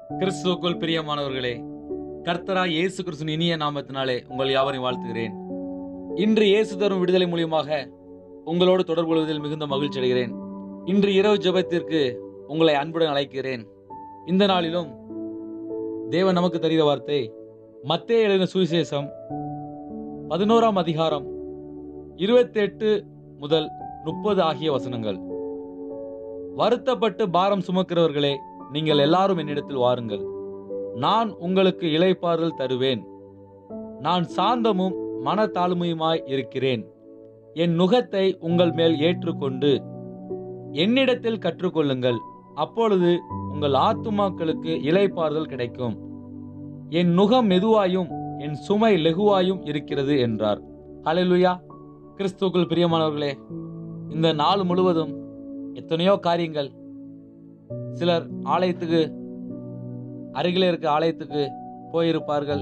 கிறிஸ்துவுக்குள் பிரியமானவர்களே கர்த்தரா இயேசு கிறிஸ்துவின் இனிய நாமத்தினாலே உங்கள் யாவரையும் வாழ்த்துகிறேன் இன்று இயேசு தரும் விடுதலை மூலியமாக உங்களோடு தொடர்பு கொள்வதில் மிகுந்த மகிழ்ச்சி அடைகிறேன் இன்று இரவு ஜெபத்திற்கு உங்களை அன்புடன் அழைக்கிறேன் இந்த நாளிலும் தேவன் நமக்கு தருகிற வார்த்தை மத்தேயு எழுதின சுவிசேஷம் பதினோராம் அதிகாரம் இருபத்தி எட்டு முதல் முப்பது ஆகிய வசனங்கள் வருத்தப்பட்டு பாரம் சுமக்கிறவர்களே நீங்கள் எல்லாரும் என்னிடத்தில் வாருங்கள் நான் உங்களுக்கு இளைப்பாறுதல் தருவேன் நான் சாந்தமும் மனத்தாழ்மையுமாய் இருக்கிறேன் என் நுகத்தை உங்கள் மேல் ஏற்றுக்கொண்டு என்னிடத்தில் கற்றுக்கொள்ளுங்கள் அப்பொழுது உங்கள் ஆத்துமாக்களுக்கு இளைப்பாறுதல் கிடைக்கும் என் நுகம் மெதுவாயும் என் சுமை லெகுவாயும் இருக்கிறது என்றார் ஹalleluya கிறிஸ்துவுக்குள் பிரியமானவர்களே இந்த நாள் முழுவதும் எத்தனையோ காரியங்கள் சிலர் ஆலயத்துக்கு அருகிலே இருக்க ஆலயத்துக்கு போயிருப்பார்கள்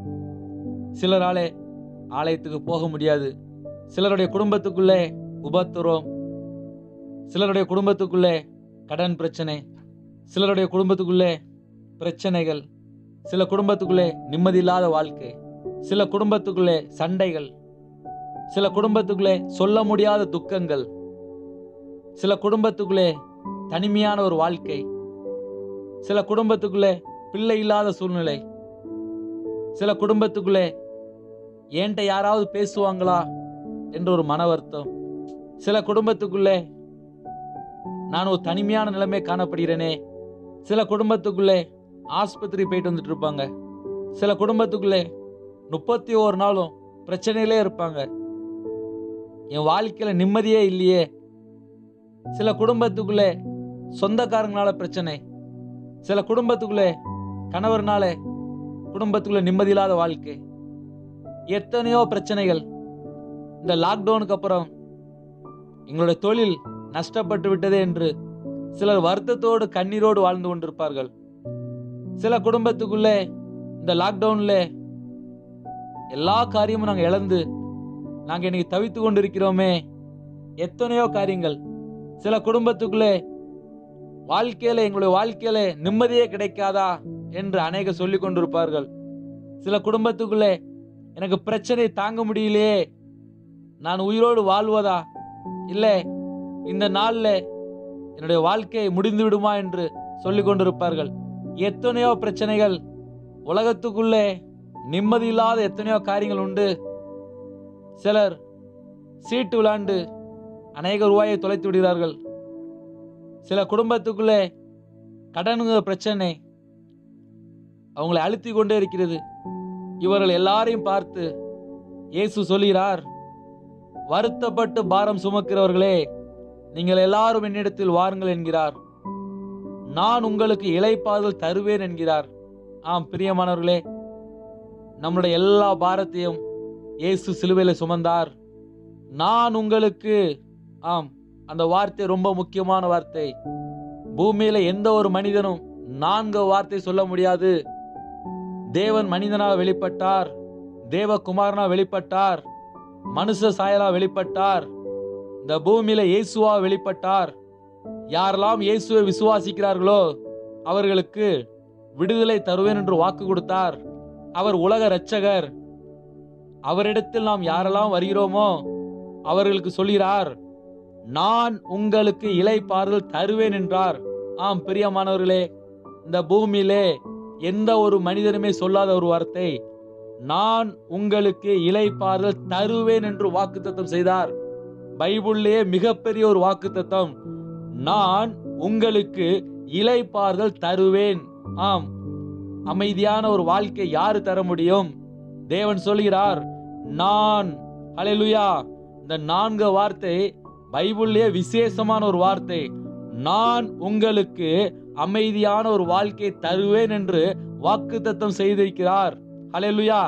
சிலராலே ஆலயத்துக்கு போக முடியாது சிலருடைய குடும்பத்துக்குள்ளே உபத்திரம் சிலருடைய குடும்பத்துக்குள்ளே கடன் பிரச்சனை சிலருடைய குடும்பத்துக்குள்ளே பிரச்சனைகள் சில குடும்பத்துக்குள்ளே நிம்மதியில்லாத வாழ்க்கை சில குடும்பத்துக்குள்ளே சண்டைகள் சில குடும்பத்துக்குள்ளே சொல்ல முடியாத துக்கங்கள் சில குடும்பத்துக்குள்ளே தனிமையான ஒரு வாழ்க்கை சில குடும்பத்துக்குள்ளே பிள்ளை இல்லாத சூழ்நிலை சில குடும்பத்துக்குள்ளே ஏன்ட்ட யாராவது பேசுவாங்களா என்ற ஒரு மன வருத்தம் சில குடும்பத்துக்குள்ளே நான் ஒரு தனிமையான நிலைமை காணப்படுகிறேனே சில குடும்பத்துக்குள்ளே ஆஸ்பத்திரி போயிட்டு வந்துட்டு இருப்பாங்க சில குடும்பத்துக்குள்ளே முப்பத்தி ஓரு நாளும் பிரச்சனையிலே இருப்பாங்க என் வாழ்க்கையில நிம்மதியே இல்லையே சில குடும்பத்துக்குள்ளே சொந்தக்காரங்களால பிரச்சனை சில குடும்பத்துக்குள்ளே கணவர்னால குடும்பத்துக்குள்ள நிம்மதி இல்லாத வாழ்க்கை எத்தனையோ பிரச்சனைகள் இந்த லாக்டவுனுக்கு அப்புறம் எங்களுடைய தொழில் நஷ்டப்பட்டு விட்டதே என்று சிலர் வருத்தத்தோடு கண்ணீரோடு வாழ்ந்து கொண்டிருப்பார்கள் சில குடும்பத்துக்குள்ளே இந்த லாக்டவுன்ல எல்லா காரியமும் நாங்கள் இழந்து நாங்கள் இன்னைக்கு தவித்து கொண்டிருக்கிறோமே எத்தனையோ காரியங்கள் சில குடும்பத்துக்குள்ளே வாழ்க்கையில எங்களுடைய வாழ்க்கையில நிம்மதியே கிடைக்காதா என்று அநேக சொல்லிக் கொண்டிருப்பார்கள் சில குடும்பத்துக்குள்ளே எனக்கு பிரச்சனை தாங்க முடியலையே நான் உயிரோடு வாழ்வதா இல்லை இந்த நாள்ல என்னுடைய வாழ்க்கை முடிந்து விடுமா என்று சொல்லிக் கொண்டிருப்பார்கள் எத்தனையோ பிரச்சனைகள் உலகத்துக்குள்ளே நிம்மதி இல்லாத எத்தனையோ காரியங்கள் உண்டு சிலர் சீட்டு விளாண்டு அநேக ரூபாயை தொலைத்து விடுகிறார்கள் சில குடும்பத்துக்குள்ளே கடனுங்கிற பிரச்சனை அவங்களை அழுத்தி கொண்டே இருக்கிறது இவர்கள் எல்லாரையும் பார்த்து இயேசு சொல்கிறார் வருத்தப்பட்டு பாரம் சுமக்கிறவர்களே நீங்கள் எல்லாரும் என்னிடத்தில் வாருங்கள் என்கிறார் நான் உங்களுக்கு இளைப்பாறுதல் தருவேன் என்கிறார் ஆம் பிரியமானவர்களே நம்முடைய எல்லா பாரத்தையும் இயேசு சிலுவையில் சுமந்தார் நான் உங்களுக்கு ஆம் அந்த வார்த்தை ரொம்ப முக்கியமான வார்த்தை பூமியில எந்த ஒரு மனிதனும் நான்கு வார்த்தை சொல்ல முடியாது தேவன் மனிதனாக வெளிப்பட்டார் தேவகுமாரனா வெளிப்பட்டார் மனுஷ சாயலா வெளிப்பட்டார் இந்த பூமியில இயேசுவா வெளிப்பட்டார் யாரெல்லாம் இயேசுவை விசுவாசிக்கிறார்களோ அவர்களுக்கு விடுதலை தருவேன் என்று வாக்கு கொடுத்தார் அவர் உலக இரட்சகர் அவரிடத்தில் நாம் யாரெல்லாம் வருகிறோமோ அவர்களுக்கு சொல்கிறார் நான் உங்களுக்கு இலைப்பாறுதல் தருவேன் என்றார் ஆம் பிரியமானவர்களே இந்த பூமியிலே எந்த ஒரு மனிதனுமே சொல்லாத ஒரு வார்த்தை நான் உங்களுக்கு இலைப்பாறுதல் தருவேன் என்று வாக்குத்தத்தம் செய்தார் பைபிள்லேயே மிகப்பெரிய ஒரு வாக்குத்தத்தம் நான் உங்களுக்கு இலைப்பாறுதல் தருவேன் ஆம் அமைதியான ஒரு வாழ்க்கை யாரு தர முடியும் தேவன் சொல்கிறார் நான் ஹalleluya இந்த நான்கு வார்த்தை பைபிள்லேயே விசேஷமான ஒரு வார்த்தை நான் உங்களுக்கு அமைதியான ஒரு வாழ்க்கை தருவேன் என்று வாக்குத்தத்தம் செய்திருக்கிறார் ஹalleluya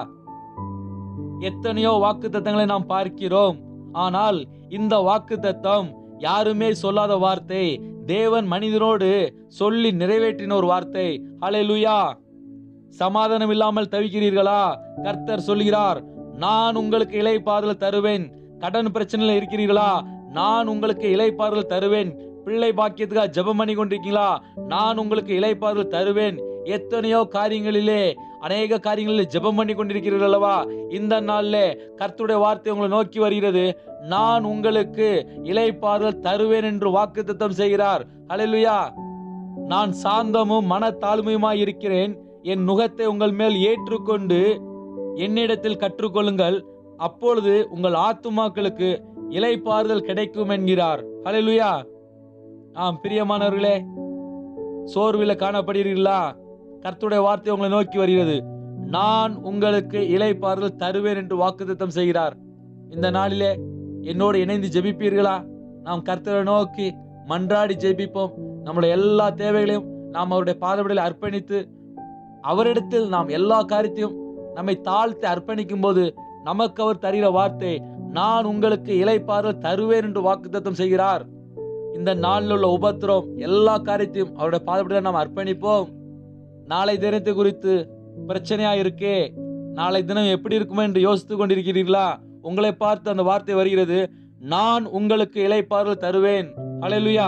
எத்தனையோ வாக்குத்தத்தங்களை நாம் பார்க்கிறோம் ஆனால் இந்த வாக்குத்தத்தம் யாருமே சொல்லாத வார்த்தை தேவன் மனிதனோடு சொல்லி நிறைவேற்றின ஒரு வார்த்தை ஹalleluya சமாதானம் இல்லாமல் தவிக்கிறீர்களா கர்த்தர் சொல்கிறார் நான் உங்களுக்கு இலைப்பாறுதல் தருவேன் கடன் பிரச்சனையில இருக்கிறீர்களா நான் உங்களுக்கு இலைப்பாறுதல் தருவேன் பிள்ளை பாக்கியத்துக்காக ஜெபம் பண்ணி கொண்டிருக்கீங்களா நான் உங்களுக்கு இலைப்பாறுதல் தருவேன் எத்தனையோ காரியங்களிலே அநேக காரியங்களில் ஜெபம் பண்ணி கொண்டிருக்கிறீர்கள் அல்லவா இந்த நாள்ல கர்த்தருடைய வார்த்தை உங்களை நோக்கி வருகிறது நான் உங்களுக்கு இலைப்பாறுதல் தருவேன் என்று வாக்குத்தத்தம் செய்கிறார் ஹalleluya நான் சாந்தமும் மனத்தாழ்மையுமாய் இருக்கிறேன் என் நுகத்தை உங்கள் மேல் ஏற்றுக்கொண்டு என்னிடத்தில் கற்றுக்கொள்ளுங்கள் அப்பொழுது உங்கள் ஆத்துமாக்களுக்கு இலைப்பாறுதல் கிடைக்கும் என்கிறார் ஹalleluya ஆம் பிரியமானவர்களே சோர்வில் காணப்படுகிறீர்களா கர்த்தருடைய வார்த்தை உங்களை நோக்கி வருகிறது நான் உங்களுக்கு இலைப்பாறுதல் தருவேன் என்று வாக்குத்தத்தம் செய்கிறார் இந்த நாளிலே என்னோடு இணைந்து ஜெபிப்பீர்களா நாம் கர்த்தரை நோக்கி மன்றாடி ஜெபிப்போம் நம்முடைய எல்லா தேவைகளையும் நாம் அவருடைய பாதபடியில் அர்ப்பணித்து அவரிடத்தில் நாம் எல்லா காரியத்தையும் நம்மை தாழ்த்தி அர்ப்பணிக்கும் போது நமக்கு அவர் தருகிற வார்த்தை நான் உங்களுக்கு இலைப்பாறுதல் தருவேன் என்று வாக்குத்தத்தம் செய்கிறார் இந்த நாளில் உள்ள உபத்திரம் எல்லா காரியத்தையும் அவருடைய பாதபடியில் நாம் அர்ப்பணிப்போம் நாளை தினத்தை குறித்து பிரச்சனையா இருக்கே நாளை தினம் எப்படி இருக்குமோ என்று யோசித்துக் கொண்டிருக்கிறீர்களா உங்களை பார்த்து அந்த வார்த்தை வருகிறது நான் உங்களுக்கு இலைப்பாறுதல் தருவேன் ஹalleluya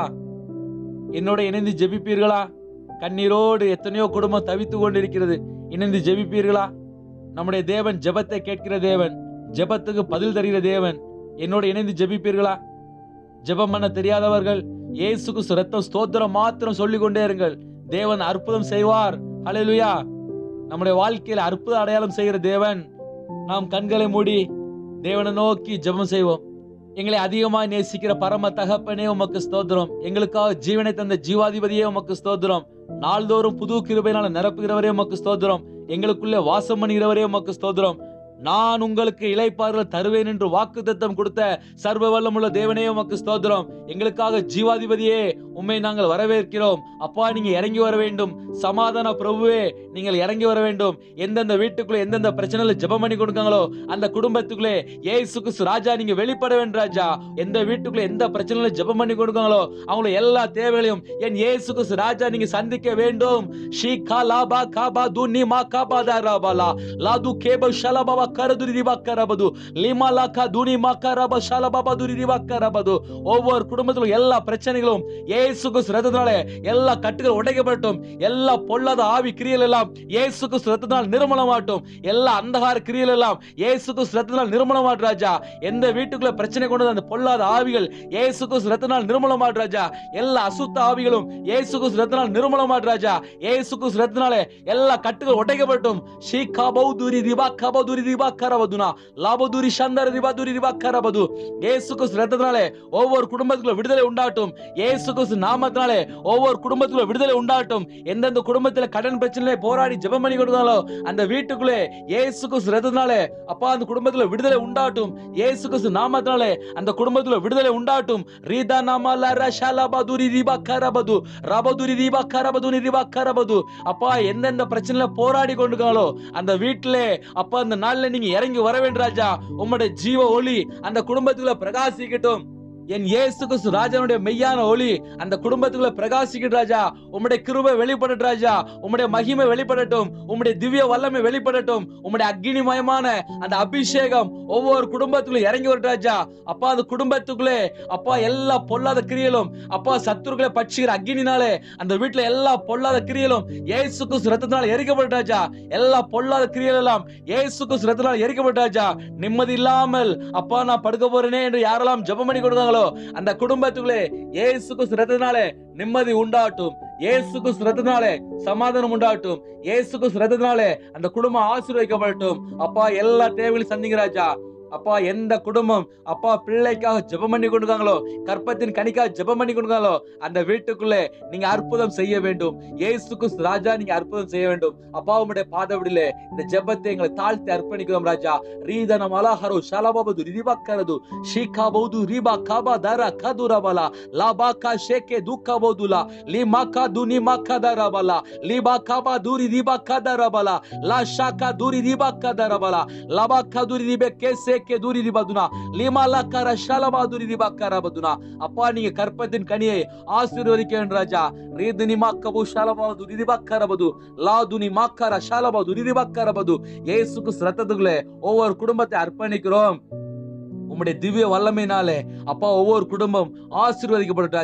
என்னோட இணைந்து ஜெபிப்பீர்களா கண்ணீரோடு எத்தனையோ குடும்பம் தவித்து கொண்டிருக்கிறது இணைந்து ஜெபிப்பீர்களா நம்முடைய தேவன் ஜெபத்தை கேட்கிற தேவன் ஜெபத்துக்கு பதில் தருகிற தேவன் என்னோடு இணைந்து ஜெபிப்பீர்களா ஜெபம் பண்ண தெரியாதவர்கள் இயேசுக்கு ரத்தம் ஸ்தோத்திரம் மாத்திரம் சொல்லிக் கொண்டே இருங்கள் தேவன் அற்புதம் செய்வார் ஹalleluya நம்முடைய வாழ்க்கையில அற்புத அடையாளம் செய்கிற தேவன் நாம் கண்களை மூடி தேவனை நோக்கி ஜெபம் செய்வோம் எங்களை அதிகமாய் நேசிக்கிற பரம தகப்பனே உமக்கு ஸ்தோத்திரம் எங்களுக்காக ஜீவனை தந்த ஜீவாதிபதியே உமக்கு ஸ்தோத்திரம் நாள்தோறும் புது கிருபையினால நிரப்புகிறவரே உமக்கு ஸ்தோத்திரம் எங்களுக்குள்ளே வாசம் பண்ணுகிறவரே உமக்கு ஸ்தோத்திரம் நான் உங்களுக்கு இலைப்பாறுதல் தருவேன் என்று வாக்குத்தத்தம் கொடுத்த சர்வ வல்லமுள்ள தேவனே உமக்கு ஸ்தோத்திரம் எங்களுக்காக ஜீவாதிபதியே உம்மை நாங்கள் வரவேற்கிறோம் அப்பா நீங்க இறங்கி வர வேண்டும் சமாதான பிரபுவே நீங்கள் இறங்கி வர வேண்டும் எந்தெந்த வீட்டுக்குள்ள எந்தெந்த பிரச்சனையில ஜெபம் பண்ணி கொடுக்காங்களோ அந்த குடும்பத்துக்குள்ளே ஏசு கிறிஸ்து ராஜா நீங்க வெளிப்பட வேண்டும் ராஜா எந்த வீட்டுக்குள்ள எந்த பிரச்சனையில ஜெபம் பண்ணி கொடுக்காங்களோ அவங்கள எல்லா தேவைகளையும் என் ஏசு கிறிஸ்து ராஜா நீங்க சந்திக்க வேண்டும் ஷீ கா லா பா கா பா து நீ மா கா பா தா ரா பா லா லா து கே பா ஷலா பா பா கர துரி தி பா கர பா து லிமா லா கா து நீ மா கா ரா பா ஷலா பா பா துரி தி பா கர பா து ஒவ்வொரு குடும்பத்திலும் எல்லா பிரச்சனைகளும் இயேசு கிறிஸ்து ரத்தத்தினாலே எல்லா கட்டுகள் உடைக்கப்படட்டும் எல்லா பொல்லாத ஆவி கிரியல் எல்லாம் இயேசு கிறிஸ்து ரத்தத்தினால் நிர்மலமாட்டும் எல்லா அந்தகார கிரியல் எல்லாம் இயேசு கிறிஸ்து ரத்தத்தினால் நிர்மலமாட்டு ராஜா எந்த வீட்டுக்குள்ள பிரச்சனை கொண்டு வந்த அந்த பொல்லாத ஆவிகள் இயேசு கிறிஸ்து ரத்தத்தினால் நிர்மலமாட்டு ராஜா எல்லா அசுத்த ஆவிகளும் இயேசு கிறிஸ்து ரத்தத்தினால் நிர்மலமாட்டு ராஜா இயேசு கிறிஸ்து ரத்தத்தினாலே எல்லா கட்டுகள் உடைக்கப்பட்டும் ஷீகா பௌதுரி திபா கபதுரி திபா கரபதுனா லாபதுரி சந்தர திபா துரி திபா கரபது இயேசு கிறிஸ்து ரத்தத்தினாலே ஒவ்வொரு குடும்பத்துக்குள்ள விடுதலை உண்டாட்டும் இயேசு கிறிஸ்து நாமத்தினாலே ஒவ்வொரு குடும்பத்துக்குள்ள விடுதலை உண்டாட்டும் எந்தெந்த குடும்பத்துல கடன் பிரச்சனையில போராடி ஜெபம் பண்ணி கொடுத்தாலோ அந்த வீட்டுக்குள்ளே இயேசு கிறிஸ்து ரத்தத்தினாலே அப்பா அந்த குடும்பத்துல விடுதலை உண்டாட்டும் இயேசு கிறிஸ்து நாமத்தினாலே அந்த குடும்பத்துல விடுதலை உண்டாட்டும் ரீதா நாமல ரஷாலபதுரி ரிபா கரபது ரபதுரி ரிபா கரபதுரி ரிபா கரபது அப்பா எந்தெந்த பிரச்சனையில போராடி கொண்டிருக்காங்களோ அந்த வீட்டிலே அப்பா அந்த நாள்ல நீங்க இறங்கி வர வேண்டும் ராஜா உம்முடைய ஜீவ ஒளி அந்த குடும்பத்துக்குள்ள பிரகாசிக்கட்டும் என் இயேசு கிறிஸ்து ராஜாவுடைய மெய்யான ஒளி அந்த குடும்பத்துக்குள்ள பிரகாசிக்கட்டும் ராஜா உம்முடைய கிருபை வெளிப்படட்டும் ராஜா உம்முடைய மகிமை வெளிப்படட்டும் உம்முடைய திவ்ய வல்லமை வெளிப்படட்டும் உம்முடைய அக்னிமயமான அந்த அபிஷேகம் ஒவ்வொரு குடும்பத்துக்குள்ள இறங்கி வரட்டும் ராஜா அப்பா அந்த குடும்பத்துக்குள்ளே அப்பா எல்லா பொல்லாத கிரியலும் அப்பா சத்துருக்களை பட்சிக்கிற அக்னினாலே அந்த வீட்டுல எல்லா பொல்லாத கிரியலும் இயேசு கிறிஸ்து ரத்தத்தினால எரிக்கப்பட்ட ராஜா எல்லா பொல்லாத கிரியல் எல்லாம் இயேசு கிறிஸ்து ரத்தத்தினால எரிக்கப்பட்ட ராஜா நிம்மதி இல்லாமல் அப்பா நான் படுக்க போறேனே என்று யாரெல்லாம் ஜெபம் பண்ணி கொடுத்தாங்களோ அந்த குடும்பத்துக்குள்ளே இயேசு கிறிஸ்து ரத்தத்தினாலே நிம்மதி உண்டாட்டும் இயேசு கிறிஸ்து ரத்தத்தினாலே சமாதானம் உண்டாட்டும் இயேசு கிறிஸ்து ரத்தத்தினாலே அந்த குடும்பம் ஆசீர்வதிக்கப்படட்டும் அப்பா எல்லா தேவைகளையும் சந்திங்க ராஜா அப்பா எந்த குடும்பம் அப்பா பிள்ளைக்காக ஜெபம் பண்ணி கொண்டிருக்காங்களோ கற்பத்தின் கனிக்காக ஜெபம் பண்ணி கொண்டிருக்காங்களோ அந்த வீட்டுக்குள்ளே நீங்க அற்புதம் செய்ய வேண்டும் இயேசு கிறிஸ்து ராஜா நீங்க அற்புதம் செய்ய வேண்டும் அப்பா உம்முடைய பாதவிடிலே இந்த ஜெபத்தை எங்களை தாழ்த்தி அர்ப்பணிக்கிறோம் ராஜா ரீதன மலாஹரு ஷலபபது ரிபக்கரது ஷீகா பௌது ரிபா காபா தர கதுரபல லாபா கா ஷேகே துக்க பௌதுலா லிமா கா துனி மக்கா தரபல லிபா காபா தூரி ரிபா கதரபல லா ஷாகா தூரி ரிபா கதரபல லபா கதுரி ரிபே கேசே கே தூரி ரிபதுனா லிமா லா கர ஷலபா தூரி ரிபா கரபதுனா அப்பா நீங்க கற்பத்தின் கனியை ஆசீர்வதிக்க வேண்டும் ராஜா ரீதினி மாக்கபு ஷலபா துரி ரிபா கரபது லா துனி மாக்கர ஷலபா துரி ரிபா கரபது இயேசுக்கு ரத்தத்துக்குள்ளே ஒவ்வொரு குடும்பத்தை அர்ப்பணிக்கிறோம் உம்முடைய திவ்ய வல்லமையினாலே அப்பா ஒவ்வொரு குடும்பம் ஆசீர்வதிக்கப்படும் ராஜா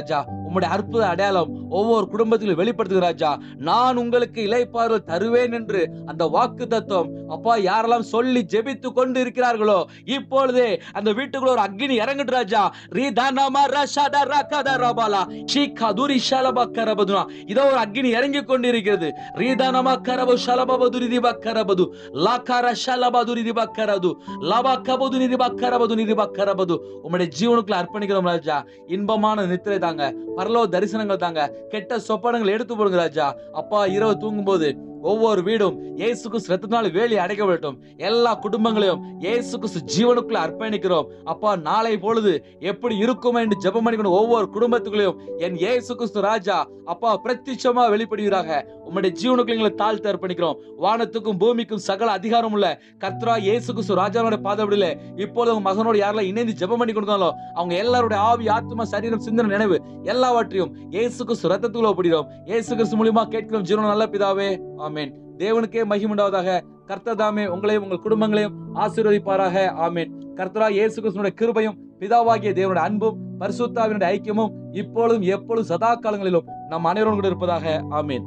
உம்முடைய அற்புத அடையாளம் ஒவ்வொரு குடும்பத்திலும் வெளிப்படுத்துகிற ராஜா நான் உங்களுக்கு இலைப்பாறுதல் தருவேன் என்று அந்த வாக்கு தத்துவம் அப்பா யாரெல்லாம் சொல்லி ஜெபித்து கொண்டு இருக்கிறார்களோ இப்பொழுதே அந்த வீட்டுக்குள்ள ஒரு அக்னி இறங்கட்டு ராஜா ரீதானமா ரஷாடா ரகாடா ரபாலா ஷீகா துரி ஷலபா கரபதுனா இதோ ஒரு அக்னி இறங்கி கொண்டு இருக்கிறது ரீதானமா கரபு ஷலபா துரிதிபா கரபது லாகார ஷலபா துரிதிபா கரது லபா கபது நிதிபா கரபது நிதிபா கரபது உம்முடைய ஜீவனுக்குள்ள அர்ப்பணிக்கிறோம் ராஜா இன்பமான நித்திரை தாங்க பரலோ தரிசனங்கள் தாங்க கெட்ட சொப்பனங்கள் எடுத்து போடுங்க ராஜா அப்பா இரவு தூங்கும்போது ஒவ்வொரு வீடும் இயேசு கிறிஸ்து ரத்தத்தினால் வேலி அடைக்கப்படட்டும் எல்லா குடும்பங்களையும் இயேசு கிறிஸ்து ஜீவனுக்குள்ள அர்ப்பணிக்கிறோம் அப்பா நாளை பொழுது எப்படி இருக்கும் என்று ஜெபம் பண்ணிக்கணும் ஒவ்வொரு குடும்பத்துக்குள்ளேயும் என் இயேசு கிறிஸ்து ராஜா அப்பா பிரத்யட்சமா வெளிப்படுகிறாக உம்முடைய ஜீவனுக்குள்ள எங்களை தாழ்த்து அர்ப்பணிக்கிறோம் வானத்துக்கும் பூமிக்கும் சகல அதிகாரம் உள்ள கத்ரா இயேசு கிறிஸ்து ராஜாவோட பாதப்படியில இப்பொழுது உங்க மகனோட யாரெல்லாம் இணைந்து ஜெபம் பண்ணி கொடுத்தாலும் அவங்க எல்லாருடைய ஆவி ஆத்மா சரீரம் சிந்தனை நினைவு எல்லாவற்றையும் இயேசு கிறிஸ்து ரத்தத்துக்குள்ள ஒப்பிடுகிறோம் இயேசு கிறிஸ்து மூலியமா கேட்கிறோம் ஜீவன நல்ல பிதாவே ஆமென் தேவனுக்கே மகிமுண்டாவதாக கர்த்ததாமே உங்களையும் உங்கள் குடும்பங்களையும் ஆசீர்வதிப்பாராக ஆமென் கர்த்தரா இயேசு கிறிஸ்துனுடைய கிருபையும் பிதாவாகிய தேவனுடைய அன்பும் பரிசுத்தாவினுடைய ஐக்கியமும் இப்பொழுதும் எப்பொழுதும் சதா காலங்களிலும் நம் அனைவரும் கூட இருப்பதாக ஆமென்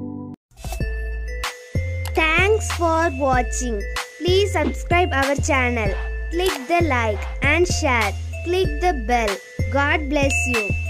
Thanks for watching. Please subscribe our channel. Click the like and share. Click the bell. God bless you.